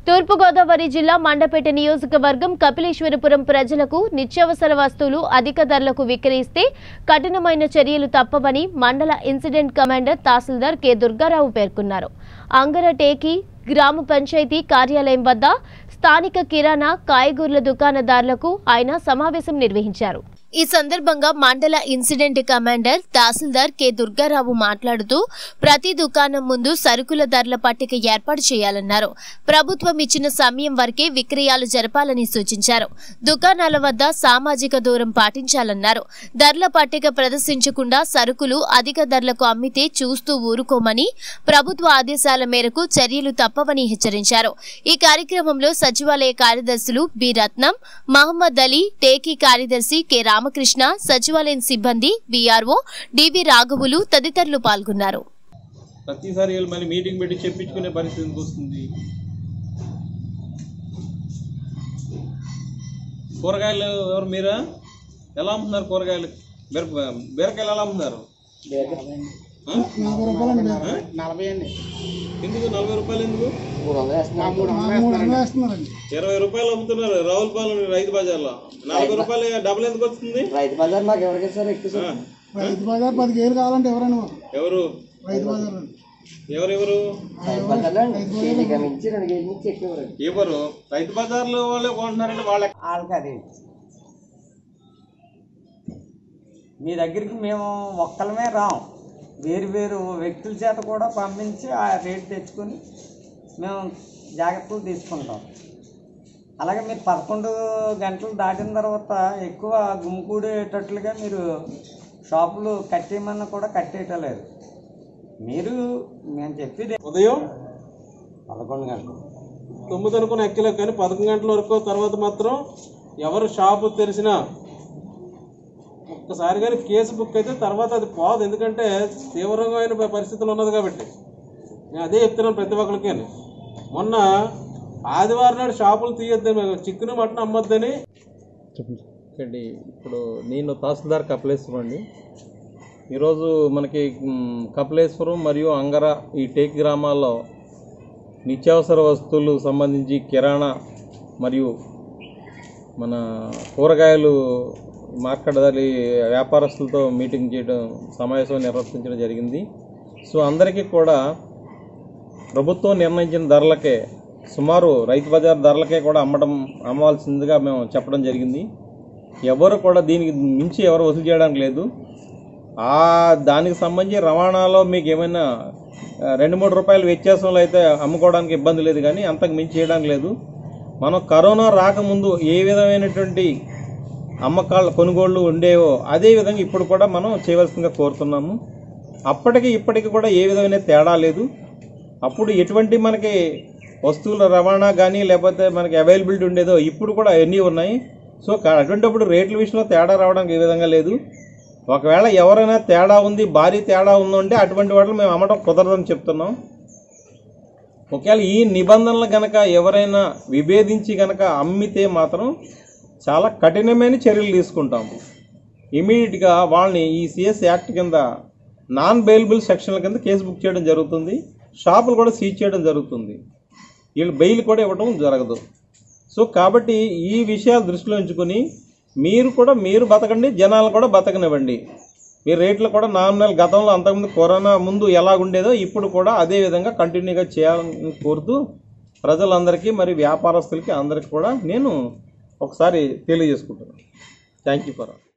తూర్పుగోదావరి జిల్లా మండపేట నియోజకవర్గం కపిలేశ్వరపురం ప్రజలకు నిత్యావసర వస్తువులు అధిక ధరలకు విక్రయిస్తే కఠినమైన చర్యలు తప్పవని మండల incident commander tahsildar K Durgarao పేర్కొన్నారు అంగరటేకి గ్రామ పంచాయతీ కార్యాలయం వద్ద స్థానిక కిరాణా కాయగూరల దుకాణదారులకు ఆయన సమావేశం నిర్వహించారు ఈ సందర్భంగా మండల incident commander tahsildar K Durgarao మాట్లాడుతూ ప్రతి దుకాణం ముందు సరుకుల ధరల పట్టిక ఏర్పాటు చేయాలన్నారు ప్రభుత్వం ఇచ్చిన సమయం వరకే విక్రయాలు జరపాలని సూచించారు దుకాణాల వద్ద సామాజిక దూరం పాటించాలన్నారు ధరల పట్టిక ప్రదర్శించకుండా సరుకులు అధిక ధరలకు అమ్మితే చూస్తూ ఊరుకోమని ప్రభుత్వ ఆదేశాల మేరకు చర్యలు తప్పవని హెచ్చరించారు ఈ కార్యక్రమంలో సచివాలయ కార్యదర్శులు బి రత్నం మహమ్మద్ అలీ టేకీ కార్యదర్శి కె రామకృష్ణ సచివాలయం సిబ్బంది బీఆర్ఓ డివి రాఘవులు తదితరులు పాల్గొన్నారు ప్రతిసారి వీళ్ళు మళ్ళీ మీటింగ్ పెట్టి చెప్పించుకునే పరిస్థితి ఎందుకు వస్తుంది కూరగాయలు ఎవరు మీరా ఎలా అమ్ముతున్నారు కూరగాయలు బీర బీరకాయలు ఎలా అమ్ముతున్నారు ఆ? ఆ? నలభై అండి ఎందుకు నలభై రూపాయలు ఎందుకు మూడు వందలు వేస్తున్నారండి ఇరవై రూపాయలు అమ్ముతున్నారు రావులపాలెం రైతు బజార్లో నలభై రూపాయలు డబ్బులు ఎందుకు వస్తుంది రైతు బజార్ మాకు ఎవరికి సార్ ఎక్కువ ఆ? రైతు బజార్ పది కేజీలు కావాలంటే ఎవరైనా మాకు ఎవరు రైతు బజార్ అండి. ఎవరెవరు రైతు బజార్లో అండి కేజీ నుంచి రెండు కేజీ నుంచి ఎక్కువ ఇవ్వరండి. ఎవరు రైతు బజార్లో వాళ్ళే కొంటున్నారంటే వాళ్ళ వాళ్ళకి అది మీ దగ్గరికి మేము ఒక్కలమే రాం వేరు వేరు వ్యక్తుల చేత కూడా పంపించి ఆ రేట్ తెచ్చుకొని మేము జాగ్రత్తలు తీసుకుంటాం అలాగే మీరు పదకొండు గంటలు దాటిన తర్వాత ఎక్కువ గుమ్మికూడేటట్లుగా మీరు షాపులు కట్టేయమన్నా కూడా కట్టేయటలేదు మీరు మేము చెప్పేది ఉదయం పదకొండు గంటలు తొమ్మిది అనుకున్న ఎక్కలేదు కానీ పదకొండు గంటల వరకు తర్వాత మాత్రం ఎవరు షాపు తెరిచినా ఒక్కసారి కానీ కేసు బుక్ అయితే తర్వాత అది పోదు ఎందుకంటే తీవ్రమైన పరిస్థితులు ఉన్నది కాబట్టి నేను అదే చెప్తున్నాను ప్రతి ఒక్కరికి మొన్న ఆదివారం నాడు షాపులు తీయొద్దని చికెన్ మటన్ అమ్మొద్దని చెప్పండి ఇప్పుడు నేను తహసీల్దార్ కపిలేశ్వరం అండి ఈరోజు మనకి మ్, కపిలేశ్వరం మరియు అంగర ఈ టేక్ గ్రామాల్లో నిత్యావసర వస్తువులు సంబంధించి కిరాణా మరియు మన కూరగాయలు మార్కెట్ ధరలి వ్యాపారస్తులతో మీటింగ్ చేయడం సమావేశం నిర్వర్తించడం జరిగింది సో అందరికీ కూడా ప్రభుత్వం నిర్ణయించిన ధరలకే సుమారు రైతు బజార్ ధరలకే కూడా అమ్మడం అమ్మవలసిందిగా మేము చెప్పడం జరిగింది ఎవరు కూడా దీనికి మించి ఎవరు వసూలు చేయడానికి లేదు ఆ దానికి సంబంధించి రవాణాలో మీకు ఏమైనా ఆ, రెండు మూడు రూపాయలు వ్యత్యాసంలో అయితే అమ్ముకోవడానికి ఇబ్బంది లేదు కానీ అంతకు మించి చేయడానికి లేదు మనం కరోనా రాకముందు ఏ విధమైనటువంటి అమ్మకాలు కొనుగోళ్ళు ఉండేవో అదే విధంగా ఇప్పుడు కూడా మనం చేయవలసిందిగా కోరుతున్నాము అప్పటికి ఇప్పటికి కూడా ఏ విధమైన తేడా లేదు అప్పుడు ఎటువంటి మనకి వస్తువుల రవాణా కానీ లేకపోతే మనకి అవైలబిలిటీ ఉండేదో ఇప్పుడు కూడా అన్నీ ఉన్నాయి సో కా- అటువంటిప్పుడు రేట్ల విషయంలో తేడా రావడానికి ఏ విధంగా లేదు ఒకవేళ ఎవరైనా తేడా ఉంది భారీ తేడా ఉందంటే అటువంటి వాటిని మేము అమ్మడం కుదరదని చెప్తున్నాం ఒకవేళ ఈ నిబంధనలు గనక ఎవరైనా విభేదించి గనక అమ్మితే మాత్రం చాలా కఠినమైన చర్యలు తీసుకుంటాం ఇమీడియట్గా వాళ్ళని ఈ సిఎస్ యాక్ట్ కింద నాన్ బెయిలబుల్ సెక్షన్ల కింద కేసు బుక్ చేయడం జరుగుతుంది షాపులు కూడా సీజ్ చేయడం జరుగుతుంది వీళ్ళు బెయిల్ కూడా ఇవ్వడం జరగదు సో కాబట్టి ఈ విషయాలు దృష్టిలో ఉంచుకొని మీరు కూడా మీరు బతకండి జనాలు కూడా బతకనివ్వండి మీ రేట్లు కూడా నామినల్ గతంలో అంతకుముందు కరోనా ముందు ఎలా ఉండేదో ఇప్పుడు కూడా అదే విధంగా కంటిన్యూగా చేయాలని కోరుతూ ప్రజలందరికీ మరి వ్యాపారస్తులకి అందరికీ కూడా నేను ఒకసారి తెలియజేసుకుంటున్నాను థ్యాంక్ యూ ఫర్